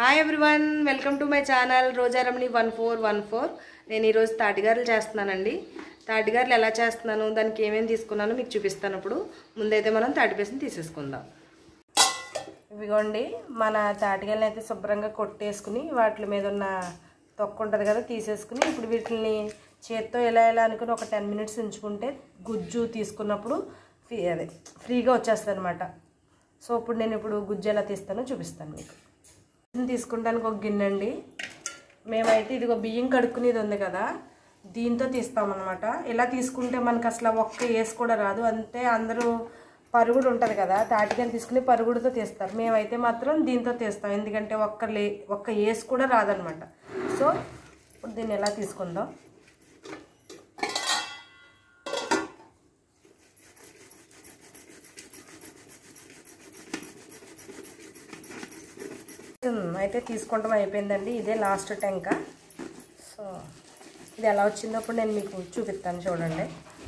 hi everyone welcome to my channel Rojaramani one four one four నేను ఈరోజు తాటిగారులు చేస్తున్నానండి తాటిగారులు ఎలా చేస్తున్నాను దానికి ఏమేమి తీసుకున్నానో మీకు చూపిస్తాను ఇప్పుడు ముందైతే మనం తాటిపేసిని తీసేసుకుందాం ఇవిగోండి మన తాటిగాయలను అయితే శుభ్రంగా కొట్టేసుకుని వాటి మీద ఉన్న తొక్క ఉంటుంది కదా తీసేసుకుని ఇప్పుడు వీటిని చేత్తో ఎలా ఎలా అనుకుని ఒక టెన్ మినిట్స్ ఉంచుకుంటే గుజ్జు తీసుకున్నప్పుడు ఫ్రీ అదే ఫ్రీగా వచ్చేస్తుంది అనమాట సో ఇప్పుడు నేను ఇప్పుడు గుజ్జు ఎలా తీస్తానో చూపిస్తాను మీకు బియ్యం తీసుకుంటానికి ఒక గిన్నె అండి మేమైతే ఇదిగో బియ్యం కడుక్కునేది ఉంది కదా దీంతో తీస్తామన్నమాట ఇలా తీసుకుంటే మనకు అసలు ఒక్క వేసి కూడా రాదు అంతే అందరూ పరుగుడు ఉంటుంది కదా తాటికాయలు తీసుకుని పరుగుడుతో తీస్తారు మేమైతే మాత్రం దీంతో తీస్తాం ఎందుకంటే ఒక్క లే ఒక్క వేసి కూడా రాదనమాట సో ఇప్పుడు దీన్ని ఎలా తీసుకుందాం అయితే తీసుకుంటాం అయిపోయిందండి ఇదే లాస్ట్ టెంక సో ఇది ఎలా వచ్చిందో అప్పుడు నేను మీకు చూపిస్తాను చూడండి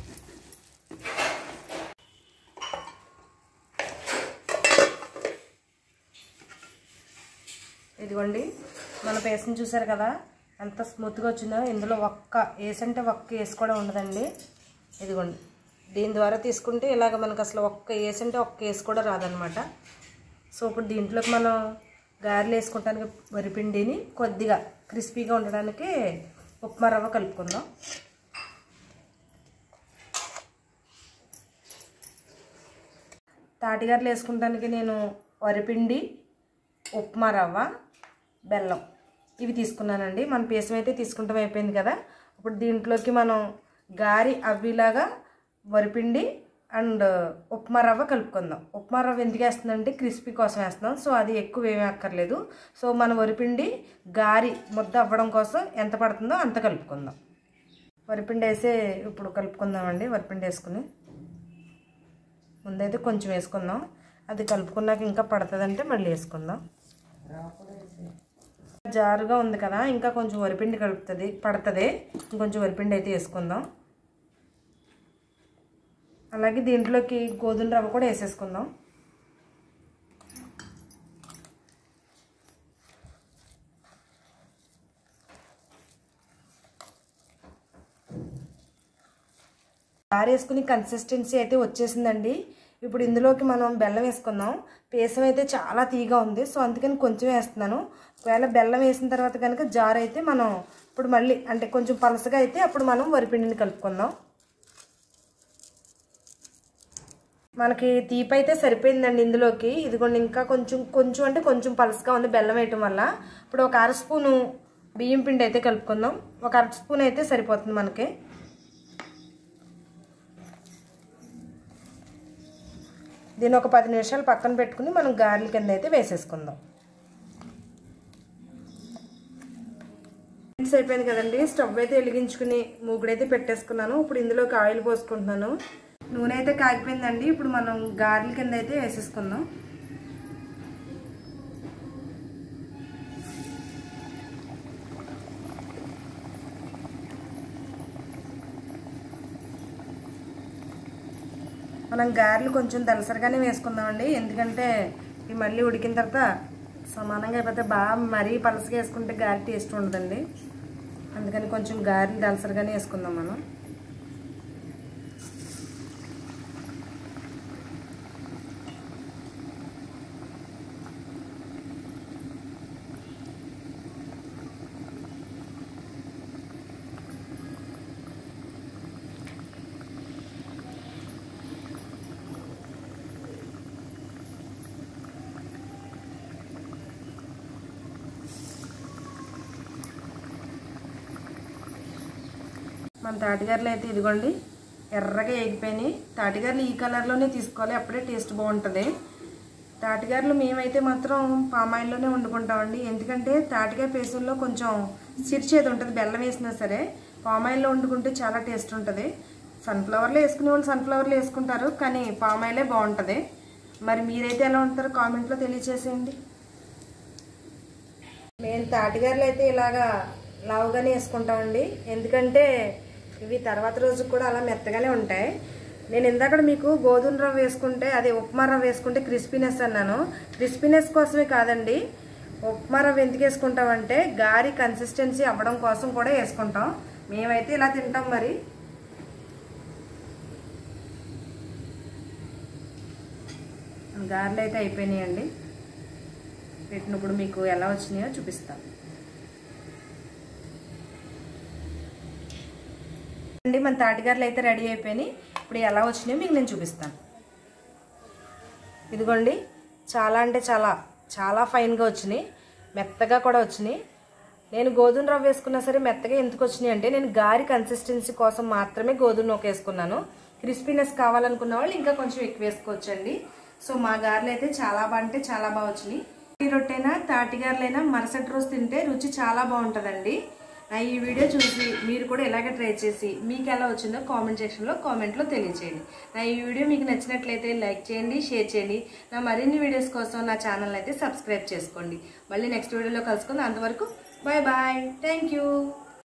ఇదిగోండి మన పేస్ట్ని చూసారు కదా ఎంత స్మూత్గా వచ్చిందో ఇందులో ఒక్క వేసి అంటే ఒక్క వేసి కూడా ఉండదండి ఇదిగోండి దీని ద్వారా తీసుకుంటే ఇలాగ మనకు అసలు ఒక్క వేసి అంటే ఒక్క వేసి కూడా రాదనమాట సో ఇప్పుడు దీంట్లోకి మనం గారెలు వేసుకోవడానికి వరిపిండిని కొద్దిగా క్రిస్పీగా ఉండడానికి ఉప్మా రవ్వ కలుపుకుందాం తాటిగారెలు వేసుకుంటానికి నేను వరిపిండి ఉప్మా రవ్వ బెల్లం ఇవి తీసుకున్నానండి మన పేసం అయితే తీసుకుంటాం అయిపోయింది కదా ఇప్పుడు దీంట్లోకి మనం గారి అవ్విలాగా వరిపిండి అండ్ ఉప్మా రవ్వ కలుపుకుందాం ఉప్మా రవ్వ ఎందుకు వేస్తుందంటే క్రిస్పీ కోసం వేస్తున్నాం సో అది ఎక్కువ ఏమీ అక్కర్లేదు సో మన వరిపిండి గారి ముద్ద అవ్వడం కోసం ఎంత పడుతుందో అంత కలుపుకుందాం వరిపిండి వేసి ఇప్పుడు కలుపుకుందామండి వరిపిండి వేసుకుని ముందైతే కొంచెం వేసుకుందాం అది కలుపుకున్నాక ఇంకా పడుతుందంటే మళ్ళీ వేసుకుందాం జారుగా ఉంది కదా ఇంకా కొంచెం వరిపిండి కలుపుతుంది పడుతుంది ఇంకొంచెం వరిపిండి అయితే వేసుకుందాం అలాగే దీంట్లోకి గోధుమ రవ్వ కూడా వేసేసుకుందాం ఆరేసుకుని కన్సిస్టెన్సీ అయితే వచ్చేసిందండి ఇప్పుడు ఇందులోకి మనం బెల్లం వేసుకుందాం పేసం అయితే చాలా తీగా ఉంది సో అందుకని కొంచెం వేస్తున్నాను ఒకవేళ బెల్లం వేసిన తర్వాత కనుక జార్ అయితే మనం ఇప్పుడు మళ్ళీ అంటే కొంచెం పలసగా అయితే అప్పుడు మనం వరిపిండిని కలుపుకుందాం మనకి తీపి అయితే సరిపోయిందండి ఇందులోకి ఇదిగోండి ఇంకా కొంచెం కొంచెం అంటే కొంచెం పలసగా ఉంది బెల్లం వేయటం వల్ల ఇప్పుడు ఒక అర స్పూను బియ్యం పిండి అయితే కలుపుకుందాం ఒక అర స్పూన్ అయితే సరిపోతుంది మనకి దీన్ని ఒక పది నిమిషాలు పక్కన పెట్టుకుని మనం గారెల కింద అయితే వేసేసుకుందాం మిక్స్ అయిపోయింది కదండి స్టవ్ అయితే వెలిగించుకుని మూగుడైతే పెట్టేసుకున్నాను ఇప్పుడు ఇందులోకి ఆయిల్ పోసుకుంటున్నాను నూనె అయితే కాగిపోయిందండి ఇప్పుడు మనం గారెల కింద అయితే వేసేసుకుందాం మనం గారెలు కొంచెం దలసరిగానే వేసుకుందామండి ఎందుకంటే ఇవి మళ్ళీ ఉడికిన తర్వాత సమానంగా అయిపోతే బాగా మరీ పలసగా వేసుకుంటే గారె టేస్ట్ ఉండదండి అందుకని కొంచెం గారెలు దలసరిగానే వేసుకుందాం మనం మన తాటిగారులు అయితే ఇదిగోండి ఎర్రగా ఎగిపోయినాయి తాటిగారులు ఈ కలర్లోనే తీసుకోవాలి అప్పుడే టేస్ట్ బాగుంటుంది తాటిగారులు మేమైతే మాత్రం పామాయిల్లోనే వండుకుంటామండి ఎందుకంటే తాటికాయ పేసుల్లో కొంచెం సిరిచేది ఉంటుంది బెల్లం వేసినా సరే పామాయిల్లో వండుకుంటే చాలా టేస్ట్ ఉంటుంది సన్ఫ్లవర్లో వేసుకునే వాళ్ళు సన్ఫ్లవర్లో వేసుకుంటారు కానీ పామాయిలే బాగుంటుంది మరి మీరైతే ఎలా ఉంటారో కామెంట్లో తెలియచేసేయండి మేము తాటిగారులు అయితే ఇలాగా లావుగానే వేసుకుంటామండి ఎందుకంటే ఇవి తర్వాత రోజు కూడా అలా మెత్తగానే ఉంటాయి నేను ఇందాక మీకు గోధుమ రవ్వ వేసుకుంటే అదే ఉప్మా రవ్వ వేసుకుంటే క్రిస్పీనెస్ అన్నాను క్రిస్పీనెస్ కోసమే కాదండి ఉప్మా రవ్వ ఎందుకు వేసుకుంటామంటే గారి కన్సిస్టెన్సీ అవ్వడం కోసం కూడా వేసుకుంటాం మేమైతే ఇలా తింటాం మరి గారెలు అయితే అయిపోయినాయండి పెట్టినప్పుడు మీకు ఎలా వచ్చినాయో చూపిస్తాను అండి మన తాటిగారులు అయితే రెడీ అయిపోయినాయి ఇప్పుడు ఎలా వచ్చినాయో మీకు నేను చూపిస్తాను ఇదిగోండి చాలా అంటే చాలా చాలా ఫైన్గా వచ్చినాయి మెత్తగా కూడా వచ్చినాయి నేను గోధుమ రవ్వ వేసుకున్నా సరే మెత్తగా ఎందుకు వచ్చినాయి అంటే నేను గారి కన్సిస్టెన్సీ కోసం మాత్రమే గోధుమ నూక వేసుకున్నాను క్రిస్పీనెస్ కావాలనుకున్న వాళ్ళు ఇంకా కొంచెం ఎక్కువ వేసుకోవచ్చండి సో మా గారెలు అయితే చాలా బాగా అంటే చాలా బాగా వచ్చినాయి ఈ రొట్టెనా తాటిగారులైనా మరుసటి రోజు తింటే రుచి చాలా బాగుంటుందండి నా ఈ వీడియో చూసి మీరు కూడా ఇలాగే ట్రై చేసి మీకు ఎలా వచ్చిందో కామెంట్ సెక్షన్లో కామెంట్లో తెలియచేయండి నా ఈ వీడియో మీకు నచ్చినట్లయితే లైక్ చేయండి షేర్ చేయండి నా మరిన్ని వీడియోస్ కోసం నా ఛానల్ అయితే సబ్స్క్రైబ్ చేసుకోండి మళ్ళీ నెక్స్ట్ వీడియోలో కలుసుకుందాం అంతవరకు బాయ్ బాయ్ థ్యాంక్ యూ